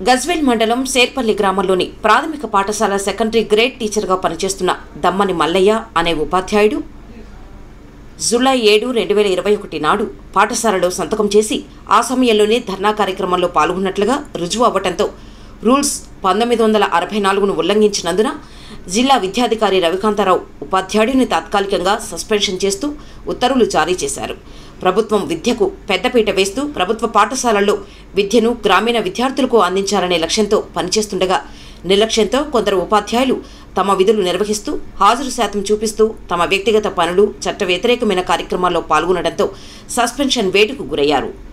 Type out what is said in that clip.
గజ్వేల్ మండలం శేర్పల్లి గ్రామంలోని ప్రాథమిక పాఠశాల సెకండరీ గ్రేడ్ టీచర్గా పనిచేస్తున్న దమ్మని మల్లయ్య అనే ఉపాధ్యాయుడు జూలై ఏడు రెండు వేల ఇరవై ఒకటి నాడు పాఠశాలలో సంతకం చేసి ఆ సమయంలోనే ధర్నా కార్యక్రమంలో పాల్గొన్నట్లుగా రుజువు అవ్వటంతో రూల్స్ పంతొమ్మిది వందల అరవై నాలుగును ఉల్లంఘించినందున జిల్లా విద్యాధికారి రవికాంతారావు ఉపాధ్యాయుడిని తాత్కాలికంగా సస్పెన్షన్ చేస్తూ ఉత్తర్వులు జారీ చేశారు ప్రభుత్వం విద్యకు పెద్దపీట వేస్తూ ప్రభుత్వ పాఠశాలల్లో విద్యను గ్రామీణ విద్యార్థులకు అందించాలనే లక్ష్యంతో పనిచేస్తుండగా నిర్లక్ష్యంతో కొందరు ఉపాధ్యాయులు తమ విధులు నిర్వహిస్తూ హాజరు శాతం చూపిస్తూ తమ వ్యక్తిగత పనులు చట్ట వ్యతిరేకమైన కార్యక్రమాల్లో పాల్గొనడంతో సస్పెన్షన్ వేటుకు గురయ్యారు